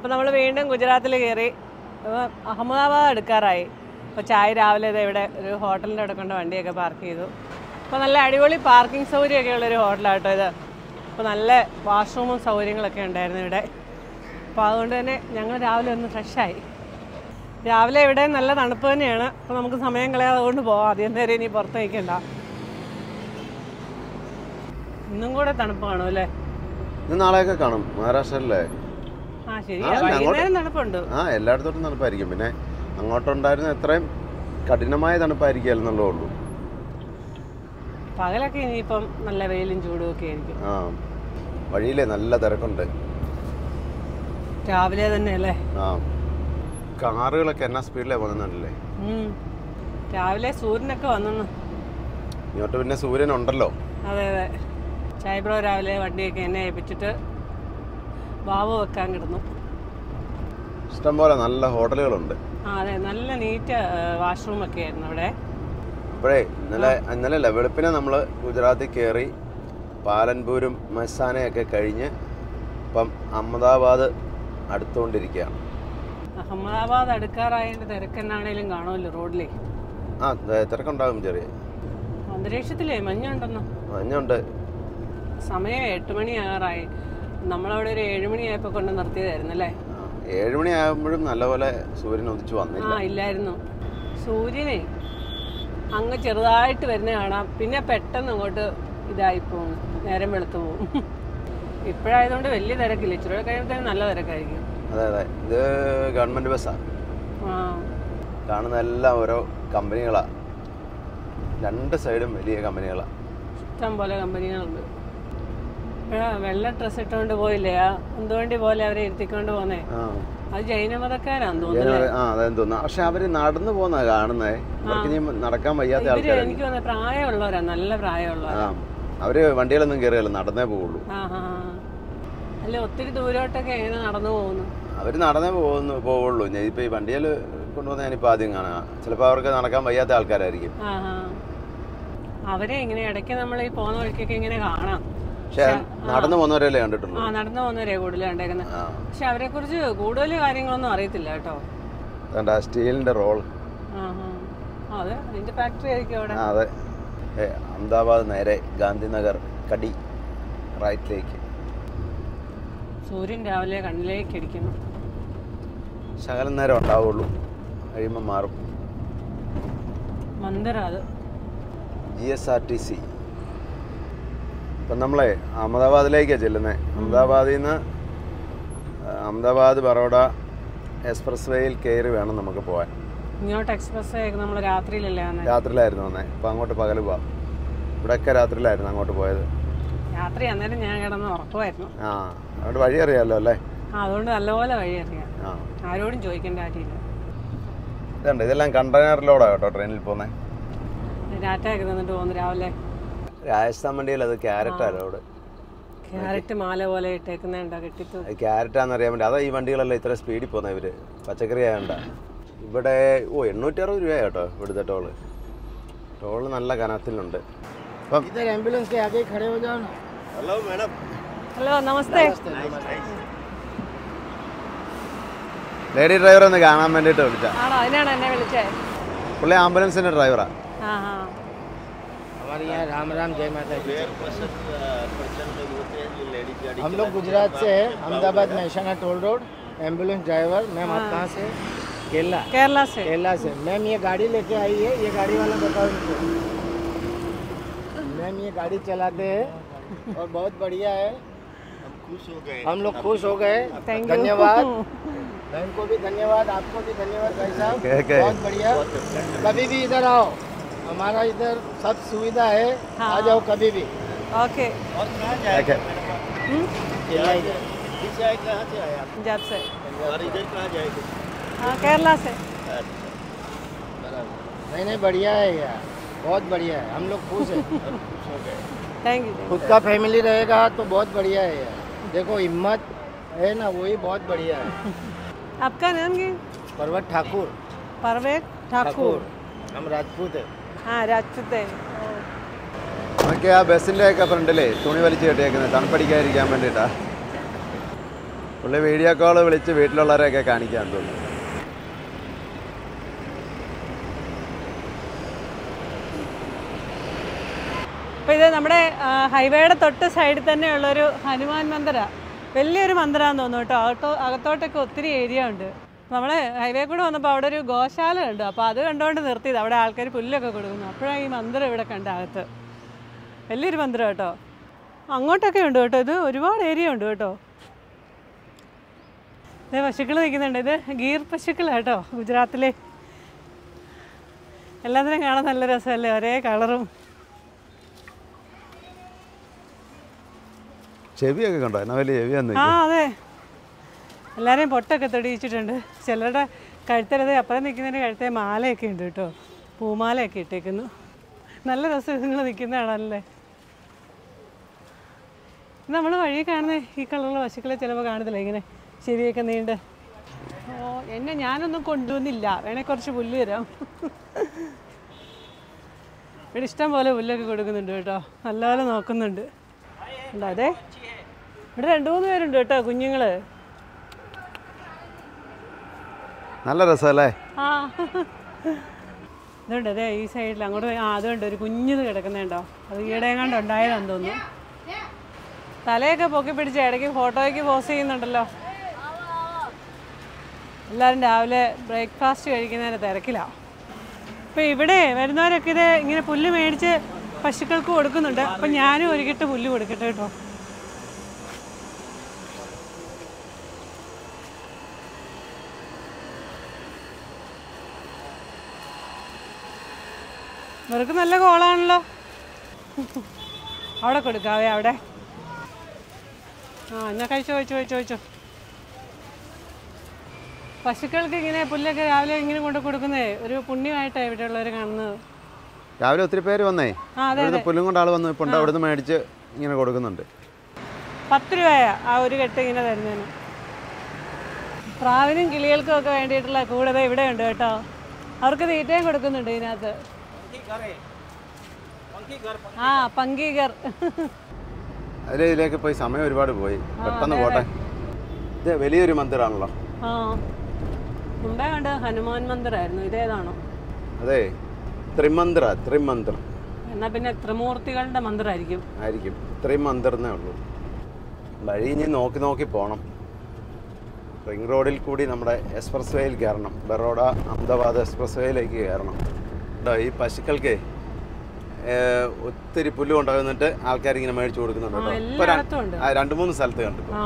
അപ്പോൾ നമ്മൾ വീണ്ടും ഗുജറാത്തിൽ കയറി അപ്പോൾ അഹമ്മദാബാദ് എടുക്കാറായി അപ്പോൾ ചായ രാവിലെ ഇത് ഇവിടെ ഒരു ഹോട്ടലിൻ്റെ അവിടെ കൊണ്ട് വണ്ടിയൊക്കെ പാർക്ക് ചെയ്തു അപ്പോൾ നല്ല അടിപൊളി പാർക്കിംഗ് സൗകര്യമൊക്കെ ഉള്ളൊരു ഹോട്ടലാട്ടോ ഇത് അപ്പോൾ നല്ല വാഷ്റൂമും സൗകര്യങ്ങളൊക്കെ ഉണ്ടായിരുന്നു ഇവിടെ അപ്പോൾ അതുകൊണ്ട് തന്നെ ഞങ്ങൾ രാവിലെ ഒന്ന് ഫ്രഷായി രാവിലെ ഇവിടെ നല്ല തണുപ്പ് തന്നെയാണ് അപ്പോൾ നമുക്ക് സമയം കളയാതെ കൊണ്ട് പോവാം അധികം നേരം ഇനി പുറത്ത് നിൽക്കണ്ട ഇന്നും കൂടെ തണുപ്പ് കാണും അല്ലേ ഇന്ന് നാളെയൊക്കെ കാണും മഹാരാഷ്ട്രയിലല്ലേ ആ ശരി ആ, അങ്ങോട്ട്- വൈകുന്നേരം തണുപ്പുണ്ട് ആ എല്ലായിടത്തോട്ടും തണുപ്പായിരിക്കും പിന്നെ അങ്ങോട്ടുണ്ടായിരുന്ന എത്രയും കഠിനമായ തണുപ്പായിരിക്കുമല്ലെന്നുള്ളേ ഉള്ളൂ പകലൊക്കെ ഇനിയിപ്പം നല്ല വെയിലും ചൂടും ഒക്കെ ആയിരിക്കും ആ വഴിയിലെ നല്ല തിരക്കുണ്ട് രാവിലെ തന്നെ അല്ലേ ആ കാറുകളൊക്കെ എന്നാ സ്പീഡിലാണ് പോകുന്നുണ്ടല്ലേ ഉം. രാവിലെ സൂര്യനൊക്കെ വന്നെന്ന് ഇങ്ങോട്ട് പിന്നെ സൂര്യൻ ഉണ്ടല്ലോ അതെ അതെ ചായബ്രോ രാവിലെ വണ്ടിയൊക്കെ എന്നെ ഏൽപ്പിച്ചിട്ട് ബാബു വെക്കാൻ കിടന്നു ഇഷ്ടംപോലെ നല്ല ഹോട്ടലുകളുണ്ട് ആ അതെ നല്ല നീറ്റ് വാഷ്റൂം ഒക്കെ ആയിരുന്നു അവിടെ ഇപ്പോഴേ ഇന്നലെ ഇന്നലെ അല്ല വെളുപ്പിനെ നമ്മൾ ഗുജറാത്തിൽ കയറി പാലൻപൂരും മസാനയൊക്കെ കഴിഞ്ഞ് ഇപ്പം അഹമ്മദാബാദ് അടുത്തുകൊണ്ടിരിക്കുകയാണ് അഹമ്മദാബാദ് അടുക്കാറായതിൻ്റെ തിരക്കെന്നാണേലും കാണുമല്ലോ റോഡിലേ ആ ദേ തിരക്കുണ്ടാകും ചെറിയ അന്തരീക്ഷത്തിലേ മഞ്ഞുണ്ടെന്ന് മഞ്ഞുണ്ട് സമയം എട്ട് മണിയാറായി നമ്മളവിടെ ഒരു ഏഴുമണിയായപ്പോൾ കൊണ്ട് നിർത്തിയതായിരുന്നു അല്ലേ ആ, ഏഴുമണി ആകുമ്പോഴും നല്ലപോലെ സൂര്യൻ ഉദിച്ചു ആ വന്നില്ല ഇല്ലായിരുന്നു സൂര്യനെ അങ്ങ് ചെറുതായിട്ട് വരുന്ന കാണാം പിന്നെ പെട്ടെന്ന് അങ്ങോട്ട് ഇതായി പോകും നേരം വെളുത്തു പോകും ഇപ്പോഴായതുകൊണ്ട് വലിയ തിരക്കില്ല ഇച്ചിരി കഴിയുമ്പോഴത്തേനും നല്ല തിരക്കായിരിക്കും അതെ അതെ ഇത് ഗവൺമെൻറ് ബസ്സാണ് ആ കാണുന്ന എല്ലാം ഓരോ കമ്പനികളാണ് രണ്ട് സൈഡും വലിയ കമ്പനികളാണ് ഇഷ്ടം പോലെ കമ്പനികളുണ്ട് ഇപ്പോഴാ വെള്ള ഡ്രസ്സ് ഇട്ടുകൊണ്ട് പോയില്ലേ ആ എന്തുവണ്ടി പോലെ അവരെ ഇരുത്തിക്കൊണ്ട് പോന്നേ ആ അത് ജൈനമതക്കാരാന്ന് തോന്നുന്നു ജനറൽ- ആ അതെന്ന് തോന്നുന്നു പക്ഷെ അവര് നടന്നു പോകുന്ന കാണുന്നേ അവർക്ക് ഇനി നടക്കാൻ വയ്യാത്ത ഇവര് ആൾക്കാരാണ് എനിക്ക് തോന്നുന്നത് പ്രായമുള്ളവരാ നല്ല പ്രായമുള്ളവരാ ആ അവര് വണ്ടികളൊന്നും കയറിയല്ല നടന്നേ പോവുള്ളൂ ആ ആ ആ. അല്ല ഒത്തിരി ദൂരോട്ടൊക്കെ എങ്ങനെ നടന്നു പോകുന്നു അവര് നടന്നേ പോകുന്നു പോവുള്ളൂ ഞാൻ ഇപ്പൊ ഈ വണ്ടിയിൽ കൊണ്ടുവന്ന ഞാനിപ്പോ ആദ്യം കാണാം ചിലപ്പോൾ അവർക്ക് നടക്കാൻ വയ്യാത്ത ആൾക്കാരായിരിക്കും ആ ആ. അവരെ ഇങ്ങനെ ഇടയ്ക്ക് നമ്മൾ ഈ പോകുന്ന വഴിക്കൊക്കെ ഇങ്ങനെ കാണാം പക്ഷെ നടന്നു പോകുന്നവരല്ലേ കണ്ടിട്ടുള്ളൂ ആ നടന്നു പോകുന്നവരെ കൂടുതൽ കണ്ടേക്കുന്നത് ആ പക്ഷെ അവരെ കുറിച്ച് കൂടുതൽ കാര്യങ്ങളൊന്നും അറിയത്തില്ല കേട്ടോ അതുകൊണ്ട് ആ സ്റ്റീലിന്റെ റോൾ ആ ആ. ആ, അതെ അതിന്റെ ഫാക്ടറി ആയിരിക്കും അവിടെ ആ അതെ ഏ, അഹമ്മദാബാദ് നേരെ ഗാന്ധിനഗർ കടി റൈറ്റിലേക്ക് സൂര്യൻ രാവിലെ കണ്ണിലേക്ക് അടിക്കുന്നു ശകലം നേരം ഉണ്ടാവുള്ളൂ കഴിയുമ്പോൾ മാറും മന്ദിരം അത് G S R T C ഇപ്പം നമ്മളെ അഹമ്മദാബാദിലേക്കാണ് ചെല്ലുന്നത് അഹമ്മദാബാദിൽ നിന്ന് അഹമ്മദാബാദ് ബറോഡ എക്സ്പ്രസ് വേയിൽ കയറി വേണം നമുക്ക് പോകാൻ ഇങ്ങോട്ട് എക്സ്പ്രസ് നമ്മൾ രാത്രിയിലല്ലേ വന്നേ രാത്രിയിലായിരുന്നു വന്നേ ഇപ്പം അങ്ങോട്ട് പകൽ പോവാം ഇവിടെയൊക്കെ രാത്രിയിലായിരുന്നു അങ്ങോട്ട് പോയത് രാത്രി അന്നേരം ഞാൻ കിടന്ന് ഉറക്കമായിരുന്നു ആ അതുകൊണ്ട് വഴി അറിയാമല്ലോ അല്ലേ ആ അതുകൊണ്ട് നല്ലപോലെ വഴി അറിയാം ആ ആരോടും ചോദിക്കേണ്ട കാര്യമില്ല ഇതുണ്ട് ഇതെല്ലാം കണ്ടെയ്നർ ലോഡാണ് കേട്ടോ ട്രെയിനിൽ പോകുന്നത് രാറ്റയൊക്കെ നിന്നിട്ട് പോകുന്നു രാവിലെ രാജസ്ഥാൻ വണ്ടിയിൽ അത് ക്യാരറ്റാണ് ലോഡ് ക്യാരറ്റ് മാല പോലെ ഇട്ടേക്കുന്നുണ്ടോ കെട്ടിത്തു അത് ക്യാരറ്റാന്ന് അറിയാൻ വേണ്ടി അതാ ഈ വണ്ടികളെല്ലാം ഇത്ര സ്പീഡിൽ പോകുന്നത് ഇവര് പച്ചക്കറി ആയണ്ട ഇവിടെ ഓ എണ്ണൂറ്റി അറുപത് രൂപ കേട്ടോ ഇവിടുത്തെ ടോള് ടോള് നല്ല കനത്തിലുണ്ട് അപ്പം इधर एम्बुलेंस के आगे खड़े हो जाओ ना ഹലോ മാഡം ഹലോ നമസ്തേ ലേഡി ഡ്രൈവർ ഒന്ന് കാണാൻ വേണ്ടിയിട്ട് വിളിച്ച ആണോ അതിനാണ് എന്നെ വിളിച്ചേ പുള്ളി ആംബുലൻസിന്റെ ഡ്രൈവറാ ആ ആ हमारे यहाँ राम राम जय माता दी हम लोग गुजरात से है Ahmedabad Mehsana toll road ambulance driver ma'am आप कहाँ से केरला കേരള से केरला से मैम ये गाड़ी लेके आई है ये गाड़ी वाला बताओ इनको मैम ये गाड़ी चलाते हैं और बहुत बढ़िया है हम लोग खुश हो गए Thank you. धन्यवाद बहन को भी धन्यवाद आपको भी धन्यवाद भाई साहब Okay, okay. बहुत बढ़िया कभी भी इधर आओ हमारा इधर सब सुविधा है हाँ। आ जाओ कभी भी ओके ഓക്കെ पंजाब से हाँ केरला से नहीं नहीं बढ़िया है यार बहुत बढ़िया है हम लोग खुश हैं थैंक यू खुद का फैमिली रहेगा तो बहुत बढ़िया है यार देखो हिम्मत है ना वही बहुत बढ़िया है आपका नाम क्या पर्वत ठाकुर परवेज ठाकुर हम राजपूत है हाँ राजपूत है നമുക്ക് ആ ബസ്സിൻ്റെ ഒക്കെ ഫ്രണ്ടിലേ തുണി വലിച്ചു കെട്ടിയേക്കുന്നത് തണുപ്പടിക്കാതിരിക്കാൻ വേണ്ടിയിട്ടാ പുള്ളി വീഡിയോ കോൾ വിളിച്ച് വീട്ടിലുള്ളവരെയൊക്കെ കാണിക്കാൻ തോന്നുന്നു അപ്പോൾ ഇത് നമ്മുടെ ആ, ഹൈവേയുടെ തൊട്ട് സൈഡിൽ തന്നെയുള്ളൊരു ഹനുമാൻ മന്ദിര വലിയൊരു മന്ദിരാന്ന് തോന്നുന്നു കേട്ടോ അകത്തോ അകത്തോട്ടൊക്കെ ഒത്തിരി ഏരിയ ഉണ്ട് നമ്മൾ ഹൈവേ കൂടെ വന്നപ്പോൾ അവിടെ ഒരു ഗോശാല ഉണ്ട് അപ്പോൾ അത് കണ്ടുകൊണ്ട് നിർത്തിയത് അവിടെ ആൾക്കാർ പുല്ലൊക്കെ കൊടുക്കുന്നു അപ്പോഴാണ് ഈ മന്ദിരം ഇവിടെ കണ്ട അകത്ത് വലിയൊരു മന്ദിരം കേട്ടോ അങ്ങോട്ടൊക്കെ ഉണ്ട് കേട്ടോ ഇത് ഒരുപാട് ഏരിയ ഉണ്ട് കേട്ടോ ഇത് പശുക്കൾ നിൽക്കുന്നുണ്ട് ഇത് ഗീർ പശുക്കളാണ് കേട്ടോ ഗുജറാത്തിലെ എല്ലാത്തിനും കാണാൻ നല്ല രസമല്ലേ ഒരേ കളറും ചെവിയൊക്കെ കണ്ടോ എന്നാ വലിയ ചെവിയാന്ന് ആ അതെ എല്ലാവരെയും പൊട്ടൊക്കെ തൊടിയിച്ചിട്ടുണ്ട് ചിലരുടെ കഴുത്തലത് അപ്പുറം നിൽക്കുന്നതിൻ്റെ കഴുത്തെ മാലയൊക്കെ ഉണ്ട് കേട്ടോ പൂമാലയൊക്കെ ഇട്ടേക്കുന്നു നല്ല രസം നിങ്ങൾ നിൽക്കുന്നതാണല്ലേ നമ്മൾ വഴി കാണുന്ന ഈ കളറുള്ള പശുക്കളെ ചിലപ്പോൾ കാണത്തില്ല ഇങ്ങനെ ചെവിയൊക്കെ നീണ്ട് ഓ എന്നെ ഞാനൊന്നും കൊണ്ടുവന്നില്ല വേണേ കുറച്ച് പുല്ല് തരാം ഇവിടെ ഇഷ്ടം പോലെ പുല്ലൊക്കെ കൊടുക്കുന്നുണ്ട് കേട്ടോ നല്ലപോലെ നോക്കുന്നുണ്ട് ഉണ്ടോ അതെ ഇവിടെ രണ്ട് മൂന്ന് പേരുണ്ട് കേട്ടോ കുഞ്ഞുങ്ങള് നല്ല രസമല്ലേ ആ ഇതുണ്ട് അതെ ഈ സൈഡിൽ അങ്ങോട്ട് പോയി- ആ അതുണ്ട് ഒരു കുഞ്ഞത് കിടക്കുന്നുണ്ടോ അത് ഈയിടെ എങ്ങാണ്ട് ഉണ്ടായതാന്ന് തോന്നുന്നു തലയൊക്കെ പൊക്കി പിടിച്ച് ഇടയ്ക്ക് ഫോട്ടോയ്ക്ക് പോസ് ചെയ്യുന്നുണ്ടല്ലോ എല്ലാവരും രാവിലെ ബ്രേക്ക്ഫാസ്റ്റ് കഴിക്കുന്നതിന് തിരക്കിലാണ് അപ്പോൾ ഇവിടെ വരുന്നവരൊക്കെ ഇത് ഇങ്ങനെ പുല്ല് മേടിച്ച് പശുക്കൾക്ക് കൊടുക്കുന്നുണ്ട് അപ്പം ഞാനും ഒരു കെട്ട് പുല്ല് കൊടുക്കട്ടെ കേട്ടോ ഇവർക്ക് നല്ല കോളാണല്ലോ അവിടെ കൊടുക്കാവേ അവിടെ ആ എന്നാ കഴിച്ചോ കഴിച്ചോ കഴിച്ചോ കഴിച്ചോ പശുക്കൾക്ക് ഇങ്ങനെ പുല്ലൊക്കെ രാവിലെ ഇങ്ങനെ കൊണ്ട് കൊടുക്കുന്നേ ഒരു പുണ്യമായിട്ടാണ് ഇവിടെ ഉള്ളവർ കാണുന്നത് രാവിലെ ഒത്തിരി പേര് വന്നേ ആ അതെ ഇവിടുന്ന് പുല്ലും കൊണ്ട് ആൾ വന്നു ഇപ്പോൾ അവിടുന്ന് മേടിച്ച് ഇങ്ങനെ കൊടുക്കുന്നുണ്ട് പത്ത് രൂപയാ ആ ഒരു കെട്ട് ഇങ്ങനെ തരുന്നതിന് പ്രാവിനും കിളികൾക്കും ഒക്കെ വേണ്ടിയിട്ടുള്ള കൂടെ ഇവിടെ ഉണ്ട് കേട്ടോ അവർക്ക് തീറ്റയും കൊടുക്കുന്നുണ്ട് ഇതിനകത്ത് ആ പങ്കീകർ അതിലെ ഇതിലേക്ക് പോയി സമയം ഒരുപാട് പോയി പെട്ടെന്ന് പോട്ടെ ഇത് വലിയൊരു മന്ദിറാണല്ലോ ആ മുമ്പേ കണ്ട് ഹനുമാൻ മന്ദിറായിരുന്നു ഇതേതാണോ അതെ ത്രിമന്ത്ര ത്രിമന്ത്ര എന്നാ പിന്നെ ത്രിമൂർത്തികളുടെ മന്ദിറായിരിക്കും ആയിരിക്കും ഇത്രയും മന്ദിർന്നേ ഉള്ളൂ വഴി ഇനി നോക്കി നോക്കി പോകണം റിംഗ് റോഡിൽ കൂടി നമ്മുടെ എക്സ്പ്രസ് വേയിൽ കയറണം ബറോഡ അഹമ്മദാബാദ് എക്സ്പ്രസ് വേയിലേക്ക് കയറണം കേട്ടോ ഈ പശുക്കൾക്ക് ഏഹ്, ഒത്തിരി പുല്ല് കൊണ്ടുവന്നിട്ട് ആൾക്കാർ ഇങ്ങനെ മേടിച്ചു കൊടുക്കുന്നുണ്ട് കേട്ടോ ഇപ്പൊ ര- എല്ലായിടത്തും ഉണ്ട് ആ, രണ്ട് മൂന്ന് സ്ഥലത്ത് കണ്ടു ആ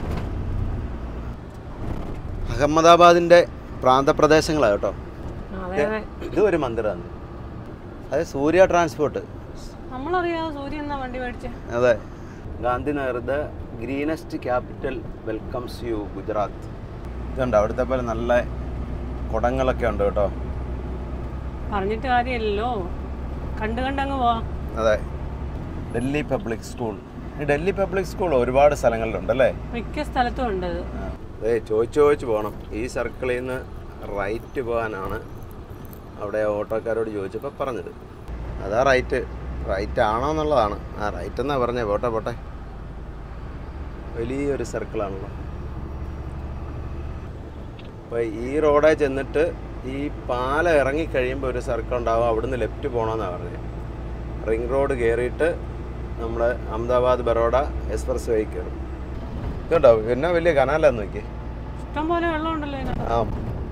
അഹമ്മദാബാദിൻ്റെ പ്രാന്തപ്രദേശങ്ങളാണ് കേട്ടോ ആ, അതെ അതെ ഇത് ഒരു മന്ദിരമാണ് അത് സൂര്യ ട്രാൻസ്പോർട്ട് നമ്മളറിയാതെ സൂര്യൻ എന്നാ വണ്ടി മേടിച്ചേ അതെ Gandhinagar the greenest capital welcomes you Gujarat ഇതുണ്ട് അവിടുത്തെ പോലെ നല്ല കുടങ്ങളൊക്കെ ഉണ്ട് കേട്ടോ പറഞ്ഞിട്ട് കാര്യമില്ലല്ലോ കണ്ടു കണ്ടങ്ങ് പോവാം അതെ ഡൽഹി പബ്ലിക് സ്കൂൾ ഈ ഡൽഹി പബ്ലിക് സ്കൂൾ ഒരുപാട് സ്ഥലങ്ങളിലുണ്ട് അല്ലേ മിക്ക സ്ഥലത്തും ഉണ്ട് അത് അതെ ചോദിച്ച് ചോദിച്ച് പോകണം ഈ സർക്കിളിൽ നിന്ന് റൈറ്റ് പോകാനാണ് അവിടെ ഓട്ടോക്കാരോട് ചോദിച്ചപ്പോൾ പറഞ്ഞത് അതാ റൈറ്റ് റൈറ്റ് ആണോ എന്നുള്ളതാണ് ആ റൈറ്റ് എന്നാ പറഞ്ഞേ പോട്ടെ പോട്ടെ വലിയൊരു സർക്കിളാണല്ലോ അപ്പോൾ ഈ റോഡേ ചെന്നിട്ട് ഈ പാലം ഇറങ്ങിക്കഴിയുമ്പോൾ ഒരു സർക്കിൾ ഉണ്ടാവും അവിടുന്ന് ലെഫ്റ്റ് പോകണമെന്നാണ് പറഞ്ഞത് റിംഗ് റോഡ് കയറിയിട്ട് നമ്മൾ അഹമ്മദാബാദ് ബറോഡ എക്സ്പ്രസ് വേ കയറും ഇതുണ്ടോ പിന്നെ വലിയ കനാലാന്ന് നോക്കി ഇഷ്ടം പോലെ വെള്ളം ഉണ്ടല്ലോ ഇതിനകത്ത് ആ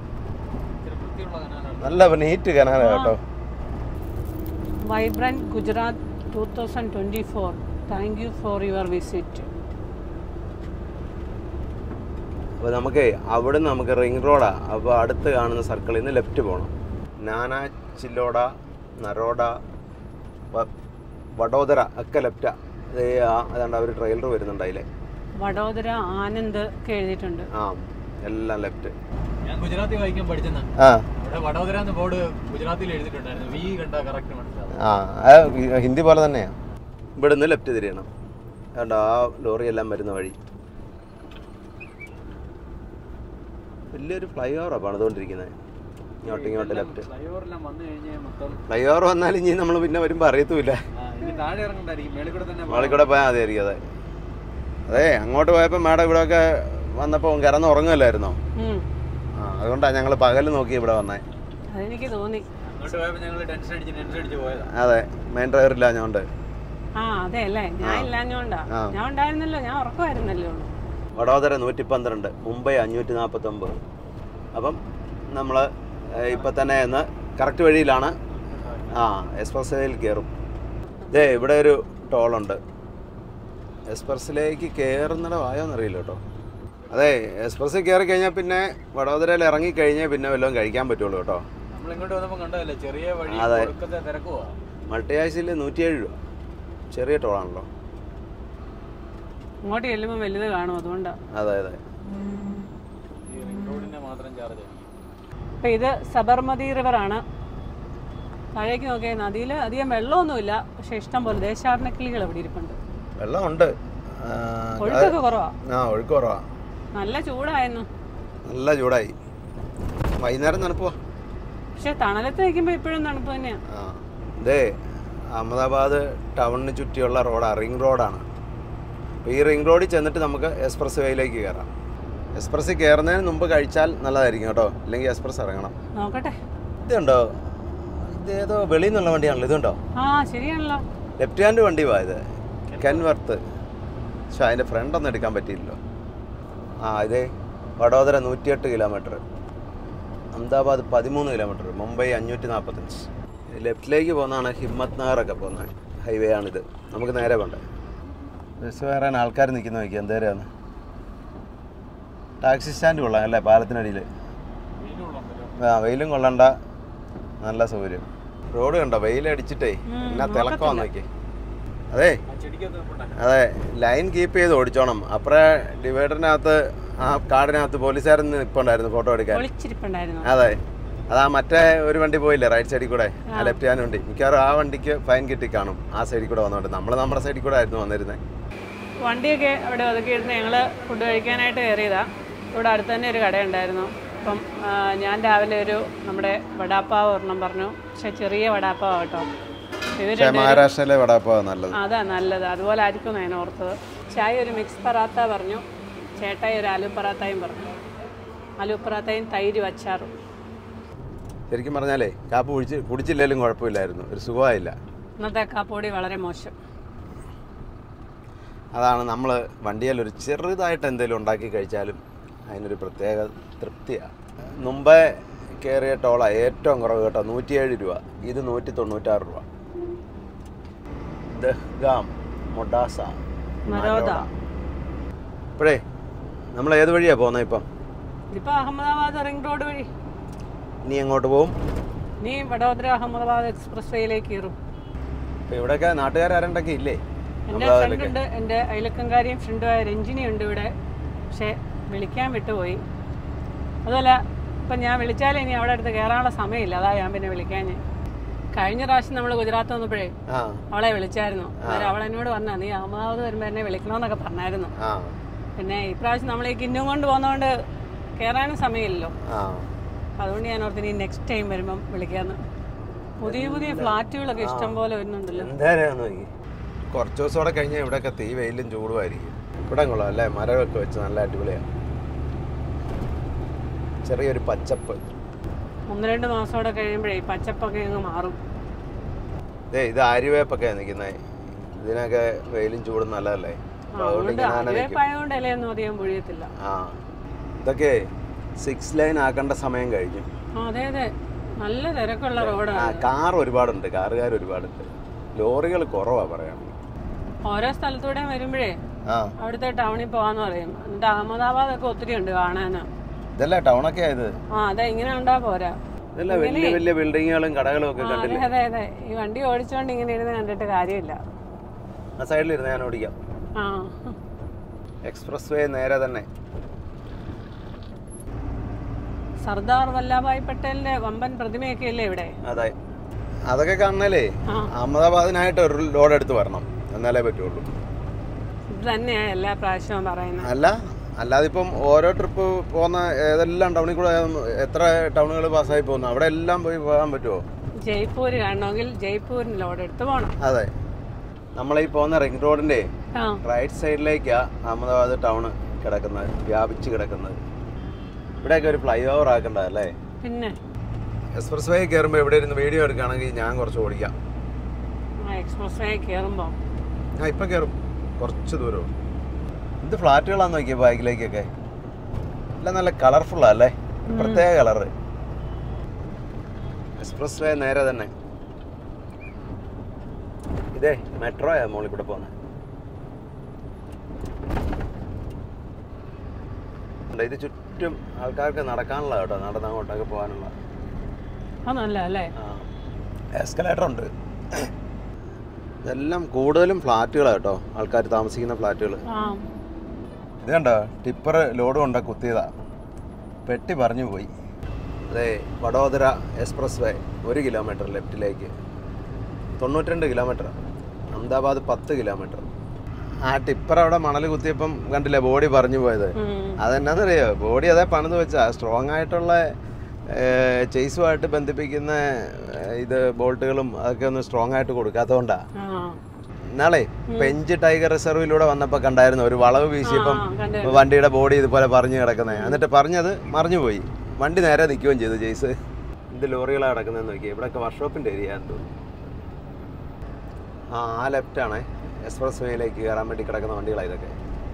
നല്ല നീറ്റ് കനാല കേട്ടോ vibrant Gujarat two thousand twenty four thank you for your visit അപ്പോൾ നമുക്ക് അവിടുന്ന് നമുക്ക് റിംഗ് റോഡാ അപ്പോൾ അടുത്ത് കാണുന്ന സർക്കിളിൽ നിന്ന് ലെഫ്റ്റ് പോകണം നാനാ ചില്ലോട നരോഡ വ- വഡോദര ഒക്കെ ലെഫ്റ്റാ അതേ ആ അതാണ്ട് അവർ ട്രെയിലർ വരുന്നുണ്ട് അതിലെ വഡോദര ആനന്ദ് ഒക്കെ എഴുതിയിട്ടുണ്ട് ആ എല്ലാം ലെഫ്റ്റ് ഞാൻ ഗുജറാത്തി വായിക്കാൻ പഠിച്ചെന്നാ ആ അവിടെ വഡോദര എന്ന ബോർഡ് ഗുജറാത്തിൽ എഴുതിയിട്ടുണ്ടായിരുന്നു വി കണ്ട കറക്റ്റ് മനസ്സിലാവും ആ അത് ഹിന്ദി പോലെ തന്നെയാണ് ഇവിടുന്ന് ലെഫ്റ്റ് തിരിയണം അതുകൊണ്ട് ആ ലോറി എല്ലാം വരുന്ന വഴി വലിയൊരു ഫ്ലൈ ഓവറാണ് പണിതുകൊണ്ടിരിക്കുന്നത് ഇങ്ങോട്ട് ഇങ്ങോട്ട് ലെഫ്റ്റ് ഫ്ലൈഓവറെല്ലാം വന്നു കഴിഞ്ഞാൽ മൊത്തം ഫ്ലൈ ഓവർ വന്നാൽ ഇനി നമ്മൾ പിന്നെ വരുമ്പോൾ അറിയത്തുമില്ല ആ, ഇനി താഴെ ഇറങ്ങണ്ടായിരിക്കും മേളിൽ കൂടെ തന്നെ മോളിൽ കൂടെ പോയാൽ മതിയായിരിക്കും അതെ അതെ അങ്ങോട്ട് പോയപ്പോൾ മാഡം ഇവിടെയൊക്കെ വന്നപ്പോൾ കിടന്ന് ഉറങ്ങുമല്ലായിരുന്നോ ഉം. ആ അതുകൊണ്ടാണ് ഞങ്ങൾ പകൽ നോക്കി ഇവിടെ വന്നേ അതെനിക്ക് തോന്നി അങ്ങോട്ട് പോയപ്പോൾ ഞങ്ങൾ ടെൻഷൻ അടിച്ച് ടെൻഷൻ അടിച്ച് പോയതാ അതെ മെയിൻ ഡ്രൈവറില്ല ഞോണ്ട് ആ അതെ അല്ലേ ഞാൻ ഇല്ലാഞ്ഞോണ്ടാ ആ. ഞാൻ ഉണ്ടായിരുന്നല്ലോ ഞാൻ ഉറക്കമായിരുന്നല്ലോ വഡോദര നൂറ്റി പന്ത്രണ്ട് മുംബൈ അഞ്ഞൂറ്റി നാൽപ്പത്തൊമ്പത് അപ്പം നമ്മൾ ഇപ്പം തന്നെ ഇന്ന് കറക്റ്റ് വഴിയിലാണ് ആ എക്സ്പ്രസ് വേയിൽ കയറും ഇതേ ഇവിടെ ഒരു ടോളുണ്ട് എക്സ്പ്രസ്സിലേക്ക് കയറുന്നിടം ആയോന്നറിയില്ല കേട്ടോ അതെ എക്സ്പ്രസ്സിൽ കയറി കഴിഞ്ഞാൽ പിന്നെ വഡോദരയിൽ ഇറങ്ങി കഴിഞ്ഞാൽ പിന്നെ വല്ലതും കഴിക്കാൻ പറ്റുള്ളൂ കേട്ടോ നമ്മൾ ഇങ്ങോട്ട് വന്നപ്പോൾ കണ്ടതല്ലേ ചെറിയ വഴി അതെ. കൊടുക്കത്തെ തിരക്കുവാ മൾട്ടിയാഴ്ചയിൽ നൂറ്റിയേഴ് രൂപ ചെറിയ ടോളാണല്ലോ ഇങ്ങോട്ട് ചെല്ലുമ്പോൾ വലുത് കാണും അതുകൊണ്ടാ അതെ അതെ ഈ റിംഗ് റോഡിന്റെ മാത്രം ചാർജ് ആയിരിക്കും അപ്പം ഇത് സബർമതി റിവറാണ് താഴേക്ക് നോക്കിയാൽ നദിയിൽ അധികം വെള്ളമൊന്നുമില്ല പക്ഷെ ഇഷ്ടം പോലെ ദേശാടന കിളികൾ ഇവിടെ ഇരിപ്പുണ്ട് വെള്ളമുണ്ട് ആ, ഒഴുക്കൊക്കെ കുറവാ ആ ഒഴുക്ക് കുറവാ നല്ല ചൂടായിരുന്നു നല്ല ചൂടായി വൈകുന്നേരം തണുപ്പോ പക്ഷെ തണലത്ത് നിൽക്കുമ്പോൾ ഇപ്പോഴും തണുപ്പ് തന്നെയാണ് ആ ഇതേ അഹമ്മദാബാദ് ടൗണിന് ചുറ്റിയുള്ള റോഡാണ് റിംഗ് റോഡാണ് അപ്പോൾ ഈ റിംഗ് റോഡിൽ ചെന്നിട്ട് നമുക്ക് എക്സ്പ്രസ് വേയിലേക്ക് കയറാം എക്സ്പ്രസ്സിൽ കയറുന്നതിന് മുമ്പ് കഴിച്ചാൽ നല്ലതായിരിക്കും കേട്ടോ ഇല്ലെങ്കിൽ എക്സ്പ്രസ് ഇറങ്ങണം നോക്കട്ടെ ഇതുണ്ടോ ഇതേതോ വെളിയിൽ നിന്നുള്ള വണ്ടിയാണല്ലോ ഇതുണ്ടോ ആ ശരിയാണല്ലോ ലെഫ്റ്റ് ഹാൻഡ് വണ്ടി വാ ഇത് കെൻവർത്ത് പക്ഷെ അതിൻ്റെ ഫ്രണ്ട് ഒന്നും എടുക്കാൻ പറ്റിയില്ലല്ലോ ആ ഇതേ വഡോദര നൂറ്റിയെട്ട് കിലോമീറ്റർ അഹമ്മദാബാദ് പതിമൂന്ന് കിലോമീറ്റർ മുംബൈ അഞ്ഞൂറ്റി നാൽപ്പത്തഞ്ച് ലെഫ്റ്റിലേക്ക് പോകുന്നതാണ് ഹിമ്മത്ത് നഗറൊക്കെ പോകുന്നത് ഹൈവേ ആണിത് നമുക്ക് നേരെ പോണ്ടേ ബസ് കയറാൻ ആൾക്കാർ നിൽക്കുന്ന നോക്കി എന്തേരാന്ന് ടാക്സി സ്റ്റാൻഡ് കൊള്ളാം അല്ലേ പാലത്തിനടിയിൽ ആ വെയിലും കൊള്ളണ്ട നല്ല സൗകര്യം റോഡ് കണ്ടോ വെയിലടിച്ചിട്ടേ ഉം, എന്നാ തിളക്കമാ നോക്കി അതെ ആ ചെടിക്കകത്ത് പോട്ടെ അതെ ലൈൻ കീപ്പ് ചെയ്ത് ഓടിച്ചോണം അപ്പറേ ഡിവൈഡറിനകത്ത് ആ കാടിനകത്ത് പോലീസുകാരൻ നിൽപ്പുണ്ടായിരുന്നു ഫോട്ടോ എടുക്കാൻ ഒളിച്ചിരിപ്പുണ്ടായിരുന്നു അതെ അതാ മറ്റേ ഒരു വണ്ടി പോയില്ലേ റൈറ്റ് സൈഡിൽ കൂടെ ആ ലെഫ്റ്റ് ഹാൻഡ് വണ്ടി മിക്കവാറും ആ വണ്ടിക്ക് ഫൈൻ കിട്ടി കാണും ആ സൈഡിൽ കൂടെ വന്നോണ്ട് നമ്മൾ നമ്മുടെ സൈഡിൽ കൂടെ ആയിരുന്നു വന്നിരുന്നത് വണ്ടിയൊക്കെ അവിടെ ഒതുക്കിയിരുന്ന് ഞങ്ങൾ ഫുഡ് കഴിക്കാനായിട്ട് കയറിയതാ ഇവിടെ അടുത്ത് തന്നെ ഒരു കടയുണ്ടായിരുന്നു അപ്പം ആ, ഞാൻ രാവിലെ ഒരു നമ്മുടെ വടാപ്പാവ് ഒരെണ്ണം പറഞ്ഞു പക്ഷെ ചെറിയ വടാപ്പാവ് കേട്ടോ ഇവർ പക്ഷേ മഹാരാഷ്ട്രയിലെ വടാപ്പാ നല്ലത് അതാ നല്ലത് അതുപോലെ ആയിരിക്കും ഞാൻ ഓർത്തത് ചായ ഒരു മിക്സ് പറാത്ത പറഞ്ഞു ചേട്ടായി ഒരു ആലു പറാത്തയും പറഞ്ഞു ആലു പറാത്തയും തൈര് അച്ചാറും ശരിക്കും പറഞ്ഞാലേ കാപ്പ് കുടിച്ച് കുടിച്ചില്ലെങ്കിലും കുഴപ്പമില്ലായിരുന്നു ഒരു സുഖമായില്ല ഇന്നത്തെ കാപ്പോടി വളരെ മോശം അതാണ് നമ്മൾ വണ്ടിയിൽ ഒരു ചെറുതായിട്ട് എന്തെങ്കിലും ഉണ്ടാക്കി കഴിച്ചാലും അതിനൊരു പ്രത്യേക തൃപ്തിയാണ് മുമ്പേ കയറിയ ടോള ഏറ്റവും കുറവ് കേട്ടോ നൂറ്റിയേഴ് രൂപ ഇത് നൂറ്റി തൊണ്ണൂറ്റാറ് രൂപ ദഹ്ഗാം മൊഡാസ നരോദ ഇപ്പോഴേ നമ്മൾ ഏത് വഴിയാണ് പോകുന്നത് ഇപ്പം ഇതിപ്പോൾ അഹമ്മദാബാദ് റിംഗ് റോഡ് വഴി ഇനി എങ്ങോട്ട് പോകും നീ വഡോദര അഹമ്മദാബാദ് എക്സ്പ്രസ് വേയിലേക്ക് കയറും ഇപ്പം ഇവിടെയൊക്കെ നാട്ടുകാരണ്ടൊക്കെ ഇല്ലേ എൻ്റെ ഫ്രണ്ട് ഉണ്ട് എൻ്റെ അയലക്കങ്കാരിയും ഫ്രണ്ടുമായ രഞ്ജിനി ഉണ്ട് ഇവിടെ പക്ഷേ വിളിക്കാൻ വിട്ടുപോയി അതുമല്ല ഇപ്പം ഞാൻ വിളിച്ചാലും ഇനി അവിടെ അടുത്ത് കയറാനുള്ള സമയമില്ല അതാ ഞാൻ പിന്നെ വിളിക്കാൻ കഴിഞ്ഞ പ്രാവശ്യം നമ്മൾ ഗുജറാത്ത് വന്നപ്പോഴേ ആ അവളെ വിളിച്ചായിരുന്നു അന്നേരം അവൾ എന്നോട് പറഞ്ഞാ നീ അഹമ്മദാബാദ് വരുമ്പോൾ എന്നെ വിളിക്കണമെന്നൊക്കെ പറഞ്ഞായിരുന്നു ആ പിന്നെ ഇപ്രാവശ്യം നമ്മൾ ഈ കിന്നും കൊണ്ട് പോകുന്നതുകൊണ്ട് കയറാനും സമയമില്ലല്ലോ ആ അപ്പം അതുകൊണ്ട് ഞാൻ ഓർത്തിന് ഈ നെക്സ്റ്റ് ടൈം വരുമ്പം വിളിക്കാമെന്ന് പുതിയ പുതിയ ഫ്ലാറ്റുകളൊക്കെ ഇഷ്ടം പോലെ വരുന്നുണ്ടല്ലോ എന്തായാലും നോക്കി കുറച്ച് ദിവസം കൂടെ കഴിഞ്ഞാൽ ഇവിടെയൊക്കെ തീ വെയിലും ചൂടുമായിരിക്കും ഇവിടെ കൊള്ളാം അല്ലേ മരമൊക്കെ വെച്ച് നല്ല അടിപൊളിയാണ് ചെറിയൊരു പച്ചപ്പ് ഒന്ന് രണ്ട് മാസം കൂടെ കഴിയുമ്പോഴേ ഈ പച്ചപ്പൊക്കെ അങ്ങ് മാറും ദേ ഇത് ആര്യവേപ്പൊക്കെയാണ് നിൽക്കുന്നത് ഇതിനൊക്കെ വെയിലും ചൂടും നല്ലതല്ലേ അപ്പൊ അതുകൊണ്ട് അതുകൊണ്ട് ഇങ്ങനെ തന്നെ നിൽക്കും അതിലേപ്പായതുകൊണ്ട് ഇലയൊന്നും അധികം പൊഴിയത്തില്ല ആ ഇതൊക്കെ സിക്സ് ലൈൻ ആക്കേണ്ട സമയം കഴിഞ്ഞു ആ, അതെ അതെ നല്ല തിരക്കുള്ള ആ റോഡാണ് കാർ ഒരുപാടുണ്ട് കാറുകാർ ഒരുപാടുണ്ട് ലോറികൾ കുറവാ പറയാൻ ഓരോ സ്ഥലത്തൂടെ വരുമ്പോഴേ ആ അവിടുത്തെ ടൗണിൽ പോകാന്ന് പറയും എന്നിട്ട് അഹമ്മദാബാദ് ഒക്കെ ഒത്തിരി ഉണ്ട് കാണാന് ഇതല്ലേ ടൗണൊക്കെ ആയത് ആ അതെ ഇങ്ങനെ ഉണ്ടാ പോരാ ഇതല്ല വലിയ വലിയ ബിൽഡിങ്ങുകളും കടകളും ഒക്കെ ആ, അതെ കണ്ടില്ലേ അതെ അതെ ഈ വണ്ടി ഓടിച്ചോണ്ട് ഇങ്ങനെ ഇരുന്ന് കണ്ടിട്ട് കാര്യമില്ല ആ സൈഡിലിരുന്ന് ഞാൻ ഓടിക്കാം ആ എക്സ്പ്രസ് വേ നേരെ തന്നെ സർദാർ വല്ലഭായ് പട്ടേലിന്റെ വമ്പൻ പ്രതിമയൊക്കെ അല്ലേ ഇവിടെ അതെ അതൊക്കെ കാണണല്ലേ ആ. അഹമ്മദാബാദിനായിട്ട് ഒരു ലോഡ് എടുത്ത് വരണം എന്നാലേ പറ്റുള്ളൂ ഇത് തന്നെയാ എല്ലാ പ്രാവശ്യവും പറയുന്നത് അല്ല അല്ലാതെ ഇപ്പം ഓരോ ട്രിപ്പ് പോകുന്ന ഏതെല്ലാം ടൗണിൽ കൂടെ എത്ര ടൗണുകൾ പാസ്സായി പോകുന്നു അവിടെ എല്ലാം പോയി പോകാൻ പറ്റുമോ ജയ്പൂർ കാണണമെങ്കിൽ ജയ്പൂരിന് ലോഡ് എടുത്ത് പോകണം അതെ നമ്മളീ പോകുന്ന റിംഗ് റോഡിൻ്റെ ആ റൈറ്റ് സൈഡിലേക്കാണ് അഹമ്മദാബാദ് ടൗണ് കിടക്കുന്നത് വ്യാപിച്ച് കിടക്കുന്നത് ഇവിടെയൊക്കെ ഒരു ഫ്ലൈ ഓവർ ആക്കണ്ടതല്ലേ പിന്നെ എക്സ്പ്രസ് വേ കയറുമ്പോൾ ഇവിടെ ഇരുന്ന് വീഡിയോ എടുക്കുകയാണെങ്കിൽ ഞാൻ കുറച്ച് ഓടിക്കാം ആ എക്സ്പ്രസ് വേ കയറുമ്പോൾ ഞാൻ ഇപ്പം കയറും കുറച്ച് ദൂരം ഇത് ഫ്ലാറ്റുകളാന്ന് നോക്കിയ ബാക്കിലേക്കൊക്കെ എല്ലാം നല്ല കളർഫുള്ളാ അല്ലേ പ്രത്യേക കളറ് എക്സ്പ്രസ് വേ നേരെ തന്നെ ഇതേ മെട്രോയാ മോളിൽ കൂടെ പോകുന്നത് ഇത് ചുറ്റും ആൾക്കാർക്ക് നടക്കാനുള്ള കേട്ടോ നടന്ന് അങ്ങോട്ടൊക്കെ പോകാനുള്ള അത് നല്ല അല്ലേ എസ്കലേറ്റർ ഉണ്ട് ഇതെല്ലാം കൂടുതലും ഫ്ലാറ്റുകളാണ് കേട്ടോ ആൾക്കാർ താമസിക്കുന്ന ഫ്ലാറ്റുകൾ ആ ഇത് കണ്ടോ ടിപ്പർ ലോഡ് കൊണ്ട കുത്തിയതാ പെട്ടി പറഞ്ഞു പോയി അതെ വഡോദര എക്സ്പ്രസ് വേ ഒരു കിലോമീറ്റർ ലെഫ്റ്റിലേക്ക് തൊണ്ണൂറ്റിരണ്ട് കിലോമീറ്റർ അഹമ്മദാബാദ് പത്ത് കിലോമീറ്റർ ആ ടിപ്പർ അവിടെ മണൽ കുത്തിയപ്പം കണ്ടില്ലേ ബോഡി പറഞ്ഞു പോയത് ഉം. അതെന്നാന്നറിയോ ബോഡി അതേ പണിത് വെച്ചാ സ്ട്രോങ് ആയിട്ടുള്ള ചേസുമായിട്ട് ബന്ധിപ്പിക്കുന്ന ഏഹ്, ഇത് ബോൾട്ടുകളും അതൊക്കെ ഒന്ന് സ്ട്രോങ് ആയിട്ട് കൊടുക്കാത്തതുകൊണ്ടാ ആ നാളെ പെഞ്ച് ടൈഗർ റിസർവിലൂടെ വന്നപ്പോൾ കണ്ടായിരുന്നു ഒരു വളവ് വീശിയപ്പം ആ, കണ്ടു. വണ്ടിയുടെ ബോഡി ഇതുപോലെ പറഞ്ഞു കിടക്കുന്നത് എന്നിട്ട് പറഞ്ഞത് മറിഞ്ഞു പോയി വണ്ടി നേരെ നിൽക്കുകയും ചെയ്തു ജെയ്സ് ഇത് ലോറികളാണ് കിടക്കുന്നതെന്ന് നോക്കി ഇവിടെയൊക്കെ വർക്ക്ഷോപ്പിൻ്റെ ഏരിയ എന്ന് തോന്നുന്നു ആ ആ ലെഫ്റ്റാണ് എക്സ്പ്രസ് വേയിലേക്ക് കയറാൻ വേണ്ടി കിടക്കുന്ന വണ്ടികളാണ് ഇതൊക്കെ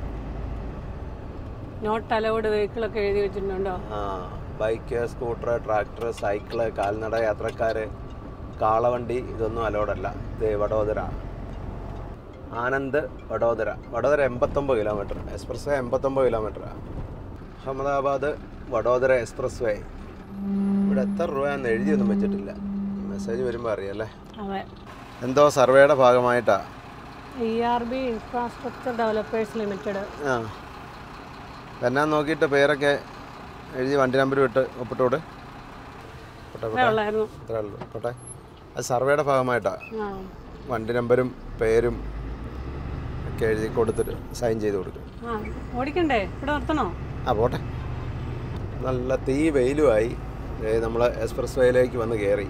നോട്ട് അലൗഡ് വെഹിക്കിളൊക്കെ എഴുതി വെച്ചിട്ടുണ്ടോ ആ ബൈക്ക് സ്കൂട്ടർ ട്രാക്ടർ സൈക്കിള് കാൽനട യാത്രക്കാർ കാളവണ്ടി ഇതൊന്നും അലോഡല്ല ഇത് വഡോദര ആനന്ദ് വഡോദര വഡോദര എൺപത്തൊമ്പത് കിലോമീറ്റർ എക്സ്പ്രസ് വേ എൺപത്തൊമ്പത് kilometre Ahmedabad Vadodara express way ഇവിടെ എത്ര രൂപയെന്ന് എഴുതിയൊന്നും വെച്ചിട്ടില്ല മെസ്സേജ് വരുമ്പോൾ അറിയാല്ലേ അതെ എന്തോ സർവേയുടെ ഭാഗമായിട്ടാ E R B infrastructure developers limited ആ എന്നാ നോക്കിയിട്ട് പേരൊക്കെ എഴുതി വണ്ടി നമ്പർ വിട്ട് ഒപ്പിട്ടോട് പോട്ടെ പോട്ടെ ഉള്ളായിരുന്നു അത്രേ ഉള്ളൂ പോട്ടെ അത് സർവേയുടെ ഭാഗമായിട്ടാണ് ആ വണ്ടി നമ്പരും പേരും ഒക്കെ എഴുതി കൊടുത്തിട്ട് സൈൻ ചെയ്ത് കൊടുക്കും ആ ഓടിക്കണ്ടേ ഇവിടെ നിർത്തണോ ആ പോട്ടെ നല്ല തീ വെയിലുമായി നമ്മൾ എക്സ്പ്രസ് വേയിലേക്ക് വന്ന് കയറി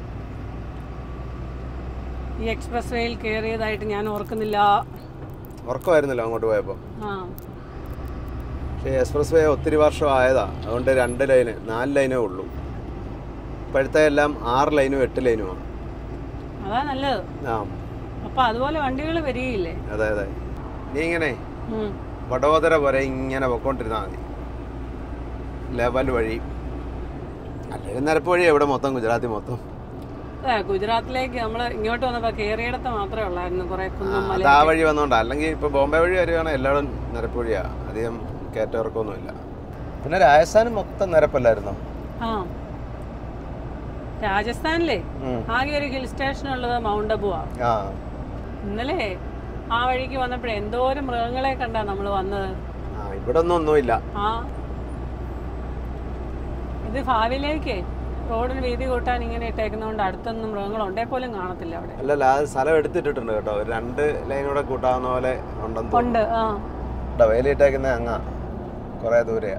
ഈ എക്സ്പ്രസ് വേയിൽ കയറിയതായിട്ട് ഞാൻ ഓർക്കുന്നില്ല ഉറക്കമായിരുന്നല്ലോ അങ്ങോട്ട് പോയപ്പോൾ ആ പക്ഷേ എക്സ്പ്രസ് വേ ഒത്തിരി വർഷം ആയതാ അതുകൊണ്ട് രണ്ട് ലൈന് നാല് ലൈനേ ഉള്ളൂ ഇപ്പോഴത്തെ എല്ലാം ആറ് ലൈനും എട്ട് ലൈനുമാണ് അതാ നല്ലത് ആ അപ്പൊ അതുപോലെ വണ്ടികൾ വരികയില്ലേ അതെ അതെ നീ ഇങ്ങനെ ഉം. വഡോദര വരെ ഇങ്ങനെ പൊക്കോണ്ടിരുന്നാൽ മതി ലെവൽ വഴി അല്ലെങ്കിൽ നിരപ്പ് വഴി എവിടെ മൊത്തം ഗുജറാത്തി മൊത്തം അതെ ഗുജറാത്തിലേക്ക് നമ്മൾ ഇങ്ങോട്ട് വന്നപ്പോൾ കയറിയിടത്ത് മാത്രമേ ഉള്ളായിരുന്നു കുറെ കുന്നും അത് മല ആ വഴി വന്നോണ്ട് അല്ലെങ്കിൽ ഇപ്പൊ ബോംബെ വഴി വരികയാണെങ്കിൽ എല്ലായിടും നിരപ്പ് വഴിയാ അധികം കയറ്റവർക്കൊന്നുമില്ല പിന്നെ രാജസ്ഥാൻ മൊത്തം നിരപ്പല്ലായിരുന്നോ ആ രാജസ്ഥാനിലെ ഉം. ആകെ ഒരു ഹിൽ സ്റ്റേഷൻ ഉള്ളത് മൗണ്ട് അബുവാ ആ ഇന്നലെ ആ വഴിക്ക് വന്നപ്പോഴേ എന്തോരം മൃഗങ്ങളെ കണ്ടാ നമ്മൾ വന്നത് ആ ഇവിടെ ഒന്നും ഒന്നുമില്ല ആ ഇത് ഭാവിയിലേക്ക് റോഡിന് വീതി കൂട്ടാൻ ഇങ്ങനെ ഇട്ടേക്കുന്നതുകൊണ്ട് അടുത്തൊന്നും മൃഗങ്ങൾ ഉണ്ടേ പോലും കാണത്തില്ല അവിടെ അല്ലല്ല അത് സ്ഥലം എടുത്തിട്ടിട്ടുണ്ട് കേട്ടോ ഒരു രണ്ട് ലൈനൂടെ കൂട്ടാവുന്ന പോലെ ഉണ്ടെന്ന് തോന്നുന്നു ഉണ്ട് ആ ഇവിടെ വേലിയിട്ടേക്കുന്ന അങ്ങ കുറേ ദൂരെയാ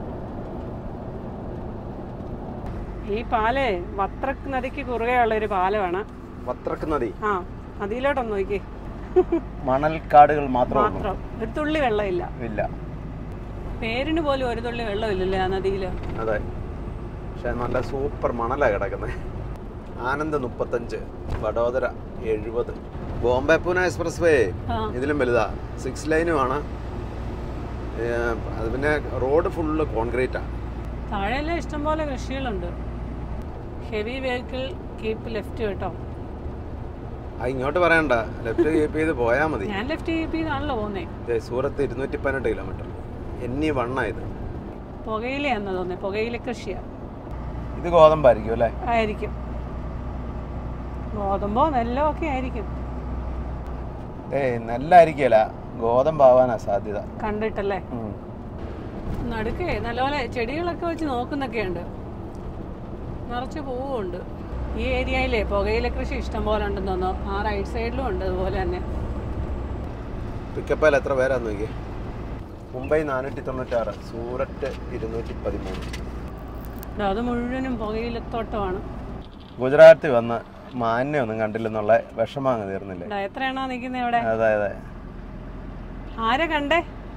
ഈ പാലേ വത്രക്ക് നദിക്ക് കുറുകെയുള്ള ഒരു പാലമാണ് വത്രക്ക് നദി ആ നദിയിലോട്ടൊന്ന് നോക്കി മണൽക്കാടുകൾ മാത്രമേ ഉള്ളൂ മാത്രം ഒരു തുള്ളി വെള്ളമില്ല ഇല്ല പേരിന് പോലും ഒരു തുള്ളി വെള്ളമില്ലല്ലേ ആ നദിയിൽ അതെ പക്ഷെ നല്ല സൂപ്പർ മണലാണ് കിടക്കുന്നത് ആനന്ദ് മുപ്പത്തഞ്ച് വഡോദര എഴുപത് ബോംബെ പൂന എക്സ്പ്രസ് വേ ആ ഇതിലും വലുതാ സിക്സ് ലൈനുമാണ് ഏഹ് അത് പിന്നെ റോഡ് ഫുള്ള് കോൺക്രീറ്റാണ് താഴെയെല്ലാം ഇഷ്ടംപോലെ കൃഷികളുണ്ട് ഹെവി വെഹിക്കിൾ കീപ്പ് ലെഫ്റ്റ് കേട്ടോ ആ ഇങ്ങോട്ട് പറയണ്ട ലെഫ്റ്റ് കീപ്പ് ചെയ്ത് പോയാൽ മതി ഞാൻ ലെഫ്റ്റ് കീപ്പ് ചെയ്താണല്ലോ പോകുന്നേ ദേ, സൂറത്ത് ഇരുന്നൂറ്റി പതിനെട്ട് കിലോമീറ്റർ എന്നീ വണ്ണായത് പുകയിലയാന്ന് തോന്നുന്നത് പുകയില കൃഷിയാ ഇത് ഗോതമ്പായിരിക്കും അല്ലേ ആയിരിക്കും ഗോതമ്പോ നെല്ലോ ഒക്കെ ആയിരിക്കും ഏയ് നെല്ലായിരിക്കല ഗോതമ്പാവാനാ സാധ്യത കണ്ടിട്ടല്ലേ ഉം. നടുക്കേ നല്ലപോലെ ചെടികളൊക്കെ വെച്ച് നോക്കുന്നൊക്കെയുണ്ട് നിറച്ച് പൂവുണ്ട് ഈ ഏരിയയിലെ പുകയില കൃഷി ഇഷ്ടം പോലെ ഉണ്ടെന്ന് തോന്നുന്നു ആ റൈറ്റ് സൈഡിലും ഉണ്ട് അതുപോലെ തന്നെ പിക്കപ്പയിൽ എത്ര പേരാന്ന് നോക്കി മുംബൈ നാനൂറ്റി തൊണ്ണൂറ്റാറ് സൂററ്റ് ഇരുന്നൂറ്റി പതിമൂന്ന് ദാ അത് മുഴുവനും പുകയിലത്തോട്ടമാണ് ഗുജറാത്തിൽ വന്ന് മാന്യമൊന്നും കണ്ടില്ലെന്നുള്ള വിഷമം അങ്ങ് തീർന്നില്ലേ ദാ എത്രയാണോ നിൽക്കുന്നത് ഇവിടെ അതെ അതെ ആരെ കണ്ടേ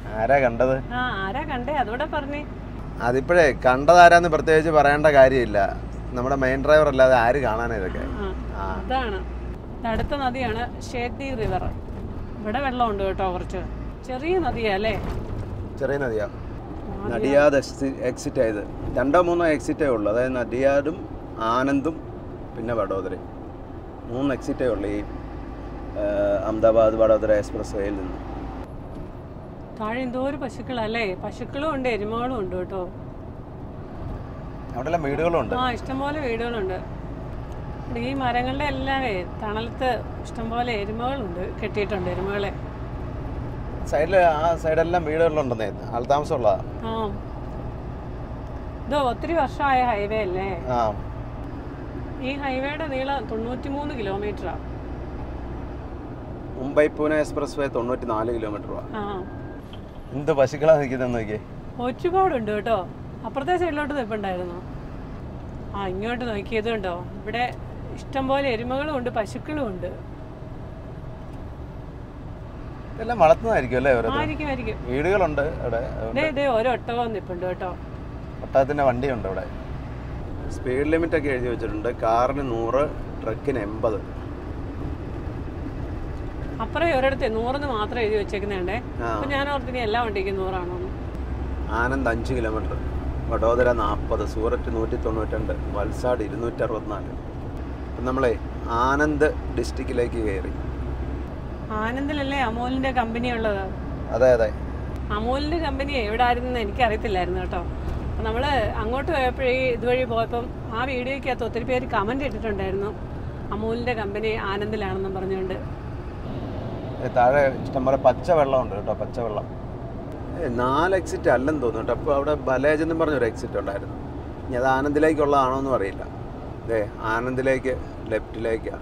ആരാ കണ്ടത് ആ ആരാ കണ്ടേ അതോടെ പറഞ്ഞേ അതിപ്പോഴേ കണ്ടതാരാന്ന് പ്രത്യേകിച്ച് പറയേണ്ട കാര്യമില്ല നമ്മുടെ മെയിൻ ഡ്രൈവർ അല്ലാതെ ആര് കാണാനാ ഇതൊക്കെ ആ ആ അതാണ് ഇത് അടുത്ത നദിയാണ് ഷേത്തി റിവർ ഇവിടെ വെള്ളമുണ്ട് കേട്ടോ കുറച്ച് ചെറിയ നദിയാ അല്ലേ ചെറിയ നദിയാ നടിയാദ് എക്സിറ്റ് ആയത് രണ്ടോ മൂന്നോ എക്സിറ്റേ ഉള്ളൂ അതായത് നടിയാദും ആനന്ദും പിന്നെ വഡോദരയും മൂന്ന് എക്സിറ്റേ ഉള്ളൂ ഈ ആ, അഹമ്മദാബാദ് വഡോദര എക്സ്പ്രസ് വേയിൽ നിന്ന് താഴെ എന്തോ ഒരു പശുക്കളല്ലേ പശുക്കളും ഉണ്ട് എരുമകളും ഉണ്ട് കേട്ടോ അവിടെ എല്ലാം വീടുകളുണ്ട് ആ ഇഷ്ടംപോലെ വീടുകളുണ്ട് ഇവിടെ ഈ മരങ്ങളുടെ എല്ലാമേ തണലത്ത് ഇഷ്ടംപോലെ എരുമകളുണ്ട് കെട്ടിയിട്ടുണ്ട് എരുമകളെ സൈഡിൽ ആ സൈഡെല്ലാം വീടുകളിലുണ്ടെന്നേ ആൾതാമസമുള്ളതാ ആ ഇത് ഒത്തിരി വർഷമായ ഹൈവേ അല്ലേ ആ ഈ ഹൈവേയുടെ നീളം തൊണ്ണൂറ്റി മൂന്ന് കിലോമീറ്ററാണ് മുംബൈ പൂനെ എക്സ്പ്രസ് വേ തൊണ്ണൂറ്റി നാല് കിലോമീറ്റർ ആ എന്ത് പശുക്കളാ നിൽക്കുന്നത് നോക്കിയേ ഒരുപാടുണ്ട് കേട്ടോ അപ്പുറത്തെ സൈഡിലോട്ട് നിൽപ്പുണ്ടായിരുന്നു ആ ഇങ്ങോട്ട് നോക്കിയത് കണ്ടോ ഇവിടെ ഇഷ്ടംപോലെ എരുമകളും ഉണ്ട് പശുക്കളും ഉണ്ട് ഇതെല്ലാം വളർത്തുന്നതായിരിക്കും അല്ലേ ഓരോ ആയിരിക്കും ആയിരിക്കും വീടുകളുണ്ട് അവിടെ ഇതേ ഇതേ ഓരോ ഒട്ടകവും നിൽപ്പുണ്ട് കേട്ടോ ഒട്ടകത്തിൻ്റെ വണ്ടിയുണ്ട് അവിടെ സ്പീഡ് ലിമിറ്റ് ഒക്കെ എഴുതി വെച്ചിട്ടുണ്ട് കാറിന് നൂറ് ട്രക്കിന് എൺപത് അപ്പുറം ഒരിടത്ത് നൂറെന്ന് മാത്രം എഴുതി വെച്ചേക്കുന്നുണ്ടേ ആ. അപ്പൊ ഞാൻ ഓർത്തിനി എല്ലാ വണ്ടിക്കും നൂറാണോ ആനന്ദ് അഞ്ച് കിലോമീറ്റർ വഡോദര നാൽപ്പത് സൂററ്റ് നൂറ്റി തൊണ്ണൂറ്റിരണ്ട് വൽസാഡ് ഇരുന്നൂറ്റി അറുപത്തിനാല് അപ്പം നമ്മളെ ആനന്ദ് ഡിസ്ട്രിക്റ്റിലേക്ക് കയറി ആനന്ദിലല്ലേ അമൂലിന്റെ കമ്പനി ഉള്ളത് അതെ അതെ അമൂലിന്റെ കമ്പനി എവിടെ ആയിരുന്നെന്ന് എനിക്ക് അറിയത്തില്ലായിരുന്നു കേട്ടോ അപ്പം നമ്മൾ അങ്ങോട്ട് പോയപ്പോഴേ ഇതുവഴി പോയപ്പം ആ വീഡിയോയ്ക്കകത്ത് ഒത്തിരി പേര് കമന്റ് ഇട്ടിട്ടുണ്ടായിരുന്നു അമൂലിന്റെ കമ്പനി ആനന്ദിലാണെന്നും പറഞ്ഞുകൊണ്ട് ഏ, താഴെ ഇഷ്ടംപോലെ പച്ച വെള്ളമുണ്ട് കേട്ടോ പച്ച വെള്ളം ഏ, നാല് എക്സിറ്റ് അല്ലെന്ന് തോന്നുന്നു കേട്ടോ അപ്പോൾ അവിടെ ബലേജ് എന്നും പറഞ്ഞൊരു എക്സിറ്റ് ഉണ്ടായിരുന്നു ഇനി അത് ആനന്ദിലേക്കുള്ളതാണോ എന്നും അറിയില്ല അതെ ആനന്ദിലേക്ക് ലെഫ്റ്റിലേക്കാണ്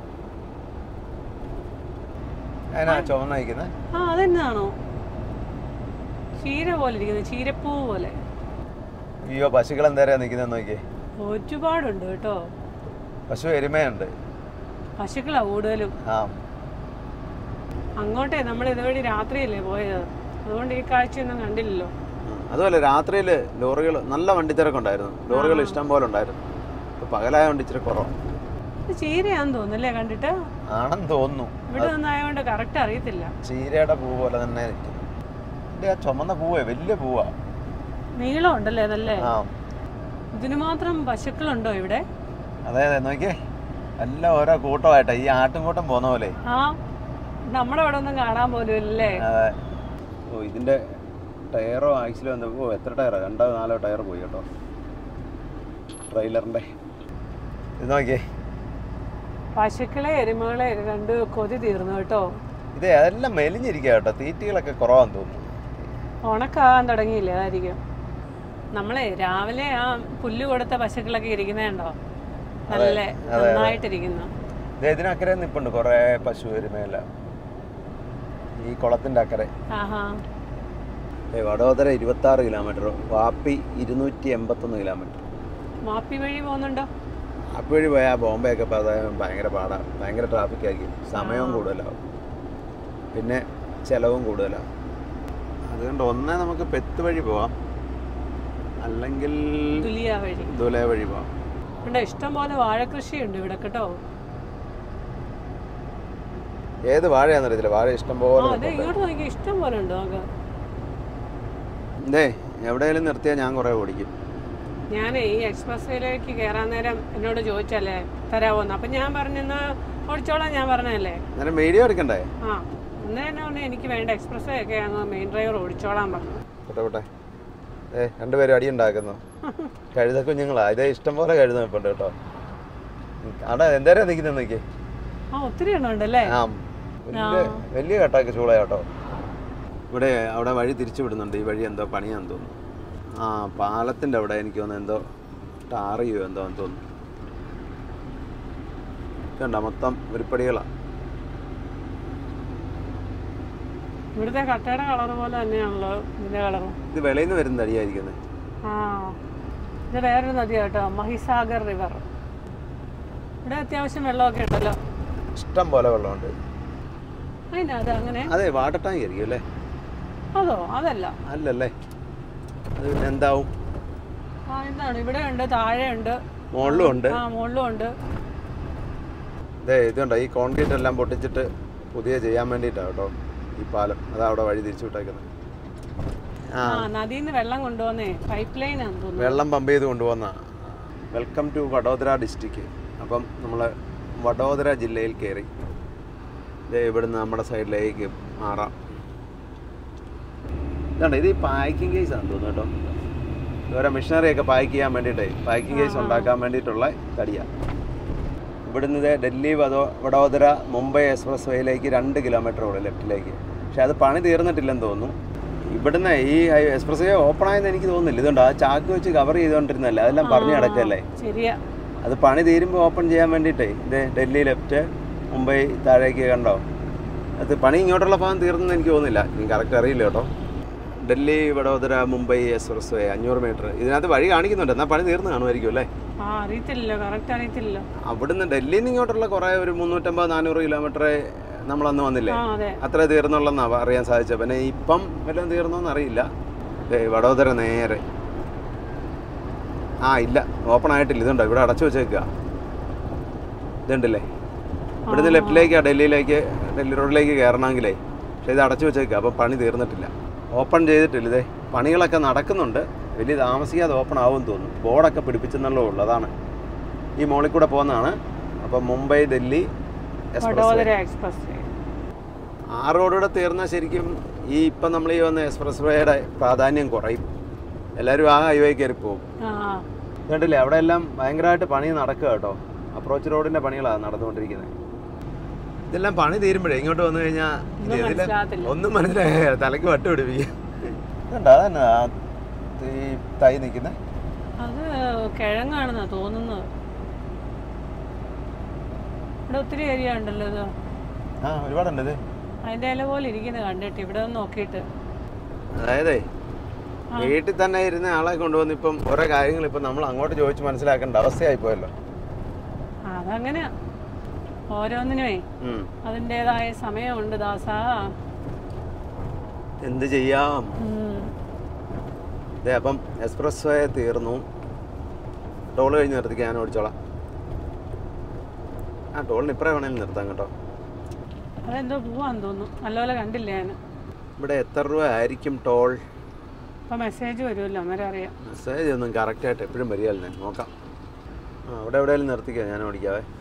അതിനാ ചുവന്ന നയിക്കുന്നത് ആ അതെന്നാണോ ചീര പോലെ ഇരിക്കുന്നത് ചീരപ്പൂ പോലെ അയ്യോ പശുക്കൾ എന്തേരാ നിൽക്കുന്നത് നോക്കിയേ ഒരുപാടുണ്ട് കേട്ടോ പശു എരുമയുണ്ട് പശുക്കളാ കൂടുതലും ആ അങ്ങോട്ടേ നമ്മൾ ഇതുവഴി രാത്രിയല്ലേ പോയത് അതുകൊണ്ട് ഈ കാഴ്ചയൊന്നും കണ്ടില്ലല്ലോ ഉം. അതുപോലെ രാത്രിയിൽ ലോറികൾ നല്ല വണ്ടിത്തിരക്കുണ്ടായിരുന്നു ലോറികൾ ഇഷ്ടം പോലെ ഉണ്ടായിരുന്നു ഇപ്പൊ പകലായതുകൊണ്ട് ഇച്ചിരി കുറവ് ഇത് ചീരയാന്ന് തോന്നുന്നല്ലേ കണ്ടിട്ട് ആണെന്ന് തോന്നുന്നു ഇവിടെ നിന്നായതുകൊണ്ട് കറക്റ്റ് അറിയത്തില്ല ചീരയുടെ പൂ പോലെ തന്നെ നിൽക്കുന്നു ഇതിന്റെ ആ ചുമന്ന പൂവേ വലിയ പൂവാ നീളം ഉണ്ടല്ലേ അതല്ലേ ആ ഇതിന് മാത്രം പശുക്കളുണ്ടോ ഇവിടെ അതെ അതെ നോക്കിയേ എല്ലാം ഓരോ കൂട്ടമായിട്ടാ ഈ ആട്ടുംകൂട്ടം പോന്ന പോലെ ആ നമ്മുടെ അവിടെ ഒന്നും കാണാൻ പോലും ഇല്ലേ അതെ ഓ ഇതിന്റെ ടയറോ ആക്സിലോ എന്താ ഓ എത്ര ടയറോ രണ്ടോ നാലോ ടയർ പോയി കേട്ടോ ട്രെയിലറിന്റെ ഇത് നോക്കിയേ പശുക്കളെ എരുമകളെ രണ്ട് കൊതി തീർന്നു കേട്ടോ ഇതേ അതെല്ലാം മെലിഞ്ഞിരിക്കുക കേട്ടോ തീറ്റികളൊക്കെ കുറവാന്ന് തോന്നുന്നു ഉണക്കാകാൻ തുടങ്ങിയില്ലേ അതായിരിക്കും നമ്മളെ രാവിലെ ആ പുല്ല് കൊടുത്ത പശുക്കളൊക്കെ ഇരിക്കുന്നുണ്ടോ നല്ല നന്നായിട്ടിരിക്കുന്നു ദേ ഇതിനക്കരെ നിപ്പുണ്ട് കുറേ പശു എരുമയല്ല ഈ കുളത്തിന്റെ അക്കരെ ആഹാ ഏ, വഡോദര ഇരുപത്തി ആറ് കിലോമീറ്റർ വാപ്പി ഇരുന്നൂറ്റി എൺപത്തൊന്ന് കിലോമീറ്റർ മാപ്പി വഴി പോകുന്നുണ്ടോ വാപ്പി വഴി പോയാൽ ബോംബെ ഒക്കെ ഇപ്പോൾ ഭയങ്കര പാടാണ് ഭയങ്കര ട്രാഫിക് ആയിരിക്കും സമയവും കൂടുതലാവും പിന്നെ ചിലവും കൂടുതലാണ് അതുകൊണ്ട് ഒന്നേ നമുക്ക് പെത്ത് വഴി പോവാം അല്ലെങ്കിൽ തുലിയ വഴി ദുലൈ വഴി പോവാം ഉണ്ട് ഇഷ്ടം പോലെ വാഴക്കൃഷിയുണ്ട് ഇവിടെ കേട്ടോ ഏത് വാഴയാണെന്ന് അറിയത്തില്ല വാഴ ഇഷ്ടം ആ പോലെ അതെ ഇങ്ങോട്ട് നോക്കി ഇഷ്ടം പോലെ ഉണ്ട് നോക്ക് ഇതേ എവിടെയെങ്കിലും നിർത്തിയാൽ ഞാൻ കുറേ ഓടിക്കും ഞാൻ ഈ എക്സ്പ്രസ് വേയിലേക്ക് കയറാൻ നേരം എന്നോട് ചോദിച്ചല്ലേ തരാമോന്ന് അപ്പം ഞാൻ പറഞ്ഞെന്നാ ഓടിച്ചോളാം ഞാൻ പറഞ്ഞതല്ലേ അന്നേരം വീഡിയോ എടുക്കണ്ടേ ആ അന്നേരം എന്നെ പറഞ്ഞു എനിക്ക് വേണ്ട എക്സ്പ്രസ് വേ ഒക്കെ അങ്ങ് മെയിൻ ഡ്രൈവർ ഓടിച്ചോളാൻ പറഞ്ഞു പോട്ടെ പോട്ടെ ഏ രണ്ടുപേരും അടി ഉണ്ടാക്കുന്നു കഴുത കുഞ്ഞുങ്ങളാ ഇതേ ഇഷ്ടം പോലെ കഴുത നിൽപ്പുണ്ട് കേട്ടോ അവിടെ എന്തേരാ നിൽക്കുന്നത് നോക്കി ആ ഒത്തിരി എണ്ണം ഉണ്ടല്ലേ ആ വലിയ വലിയ കട്ടാക്ക് ചൂള കേട്ടോ ഇവിടെ അവിടെ വഴി തിരിച്ചു വിടുന്നുണ്ട് ഈ വഴി എന്തോ പണിയാന്ന് തോന്നുന്നു ആ പാലത്തിൻ്റെ അവിടെ എനിക്ക് തോന്നുന്നു എന്തോ ടാർ ചെയ്യുമോ എന്തോ എന്ന് തോന്നുന്നു കണ്ട മൊത്തം ഉരുപ്പടികളാണ് ഇവിടുത്തെ കട്ടയുടെ കളർ പോലെ തന്നെയാണല്ലോ ഇതിന്റെ കളറും ഇത് വെളിയിൽ നിന്ന് വരുന്ന അടിയായിരിക്കുന്നത് ആ ഇത് വേറൊരു നദി കേട്ടോ മഹിസാഗർ റിവർ ഇവിടെ അത്യാവശ്യം വെള്ളമൊക്കെ ഉണ്ടല്ലോ ഇഷ്ടം പോലെ വെള്ളമുണ്ട് അതിനാ അത് അങ്ങനെ അതെ വാട്ടർ ടാങ്ക് ആയിരിക്കും അല്ലേ അതോ അതല്ല അല്ലല്ലേ അത് പിന്നെ എന്താവും ആ എന്താണ് ഇവിടെ ഉണ്ട് താഴെ ഉണ്ട് മുകളിലും ഉണ്ട് ആ മുകളിലും ഉണ്ട് ഇതേ ഇതുണ്ടോ ഈ കോൺക്രീറ്റ് എല്ലാം പൊട്ടിച്ചിട്ട് പുതിയ ചെയ്യാൻ വേണ്ടിയിട്ടാണ് കേട്ടോ ഈ പാലം അതാ അവിടെ വഴി തിരിച്ചു വിട്ടേക്കുന്നത് ആ ആ നദിയിൽ നിന്ന് വെള്ളം കൊണ്ടുവന്നേ പൈപ്പ് ലൈനാന്ന് തോന്നുന്നു വെള്ളം പമ്പ് ചെയ്ത് കൊണ്ടുപോകുന്ന വെൽക്കം ടു വഡോദര ഡിസ്ട്രിക്റ്റ് അപ്പം നമ്മൾ വഡോദര ജില്ലയിൽ കയറി ദേ ഇവിടുന്ന് നമ്മുടെ സൈഡിലേക്ക് മാറാം ഇതുണ്ട് ഇത് ഈ പാക്കിംഗ് കേസ് ആണെന്ന് തോന്നുന്നു കേട്ടോ ഇതുവരെ മിഷനറി ഒക്കെ പാക്ക് ചെയ്യാൻ വേണ്ടിയിട്ടേ പാക്കിംഗ് കേസ് ഉണ്ടാക്കാൻ വേണ്ടിയിട്ടുള്ള തടിയാണ് ഇവിടുന്ന് ദേ ഡൽഹി വഡോ വഡോദര മുംബൈ എക്സ്പ്രസ് വേയിലേക്ക് രണ്ട് കിലോമീറ്റർ ഉള്ളു ലെഫ്റ്റിലേക്ക് പക്ഷെ അത് പണി തീർന്നിട്ടില്ലെന്ന് തോന്നുന്നു ഇവിടുന്ന് ഈ എക്സ്പ്രസ് വേ ഓപ്പൺ ആയെന്ന് എനിക്ക് തോന്നുന്നില്ല ഇതുകൊണ്ട് ആ ചാക്ക് വെച്ച് കവർ ചെയ്തുകൊണ്ടിരുന്നല്ലേ അതെല്ലാം പറഞ്ഞു കിടക്കല്ലേ ശരിയാ അത് പണി തീരുമ്പോൾ ഓപ്പൺ ചെയ്യാൻ വേണ്ടിയിട്ടേ ഇത് ഡൽഹി ലെഫ്റ്റ് മുംബൈ താഴേക്ക് കണ്ടോ അത് പണി ഇങ്ങോട്ടുള്ള ഭാഗം തീർന്നെന്ന് എനിക്ക് തോന്നുന്നില്ല എനിക്ക് കറക്റ്റ് അറിയില്ല കേട്ടോ ഡൽഹി വഡോദര മുംബൈ എക്സ്പ്രസ് വേ അഞ്ഞൂറ് മീറ്റർ ഇതിനകത്ത് വഴി കാണിക്കുന്നുണ്ട് എന്നാൽ പണി തീർന്ന് കാണുമായിരിക്കും അല്ലേ ആ അറിയത്തില്ലല്ലോ കറക്റ്റ് അറിയത്തില്ലല്ലോ അവിടുന്ന് ഡൽഹിയിൽ നിന്ന് ഇങ്ങോട്ടുള്ള കുറേ ഒരു മുന്നൂറ്റമ്പത് നാനൂറ് കിലോമീറ്റർ നമ്മളന്ന് വന്നില്ലേ ആ അതെ അത്ര തീർന്നുള്ളതെന്നാണ് അറിയാൻ സാധിച്ചത് പിന്നെ ഇപ്പം വല്ലതും തീർന്നോന്ന് അറിയില്ല ദേ വഡോദര നേരെ ആ ഇല്ല ഓപ്പൺ ആയിട്ടില്ല ഇതുണ്ടോ ഇവിടെ അടച്ചു വെച്ചേക്കുക ഇതുണ്ടല്ലേ ഇവിടുന്ന് ലെഫ്റ്റിലേക്ക് ഡൽഹിയിലേക്ക് ഡൽഹി റോഡിലേക്ക് കയറണമെങ്കിലേ പക്ഷേ ഇത് അടച്ചു വെച്ചേക്കുക അപ്പോൾ പണി തീർന്നിട്ടില്ല ഓപ്പൺ ചെയ്തിട്ടില്ല ഇതേ പണികളൊക്കെ നടക്കുന്നുണ്ട് വലിയ താമസിക്കാതെ ഓപ്പൺ ആവുമെന്ന് തോന്നുന്നു ബോർഡൊക്കെ പിടിപ്പിച്ചെന്നുള്ളേ ഉള്ളൂ അതാണ് ഈ മോളിൽ കൂടെ പോകുന്നതാണ് അപ്പം Mumbai Delhi express Vadodara express way ആ റോഡൂടെ തീർന്നാൽ ശരിക്കും ഈ ഇപ്പം നമ്മൾ ഈ വന്ന എക്സ്പ്രസ് വേയുടെ പ്രാധാന്യം കുറയും എല്ലാവരും ആ ഹൈവേ കയറി പോകും ആ കണ്ടില്ലേ അവിടെ എല്ലാം ഭയങ്കരമായിട്ട് പണി നടക്കുക കേട്ടോ അപ്രോച്ച് റോഡിൻ്റെ പണികളാണ് നടന്നുകൊണ്ടിരിക്കുന്നത് ഇതെല്ലാം പണി തീരുമ്പോഴേ ഇങ്ങോട്ട് വന്നു കഴിഞ്ഞാൽ ഒന്നും മനസ്സിലാകത്തില്ല. ഒന്നും മനസ്സിലായ തലയ്ക്ക് വട്ട് പിടിപ്പിക്കും ഇതുണ്ടോ അതന്നെ ആ ഈ തൈ നിൽക്കുന്നത് അത് കിഴങ്ങാണെന്നാ തോന്നുന്നത് ഇവിടെ ഒത്തിരി ഏരിയ ഉണ്ടല്ലോ ഇത് ആ ഒരുപാടുണ്ട് ഇത് അതിന്റെ ഇല പോലെ ഇരിക്കുന്നത് കണ്ടിട്ട് ഇവിടെ ഒന്ന് നോക്കിയിട്ട് അതായതേ വീട്ടിൽ തന്നെ ഇരുന്ന ആളെ കൊണ്ടുവന്ന് ഇപ്പം ഓരോ കാര്യങ്ങൾ ഇപ്പം നമ്മൾ അങ്ങോട്ട് ചോദിച്ച് മനസ്സിലാക്കേണ്ട അവസ്ഥയായി പോയല്ലോ ആ, അതങ്ങനെയാ ഓരോന്നിനുമേ ഉം. അതിൻ്റെതായ സമയമുണ്ട് ദാസാ എന്ത് ചെയ്യാം ഉം. അതെ അപ്പം എക്സ്പ്രസ് വേ തീർന്നു ടോൾ കഴിഞ്ഞ് നിർത്തിക്ക് ഞാൻ ഓടിച്ചോളാം ആ ടോളിന് ഇപ്പറേ വേണേലും നിർത്താം കേട്ടോ അതെന്തോ പോവാന്ന് തോന്നുന്നു നല്ലപോലെ കണ്ടില്ല ഞാൻ ഇവിടെ എത്ര രൂപ ആയിരിക്കും ടോൾ ഇപ്പൊ മെസ്സേജ് വരുമല്ലോ അന്നേരം അറിയാം മെസ്സേജ് ഒന്നും കറക്റ്റായിട്ട് എപ്പോഴും വരികയല്ലേ നോക്കാം ആ അവിടെ എവിടെയെങ്കിലും നിർത്തിക്കാം ഞാൻ ഓടിക്കാവേ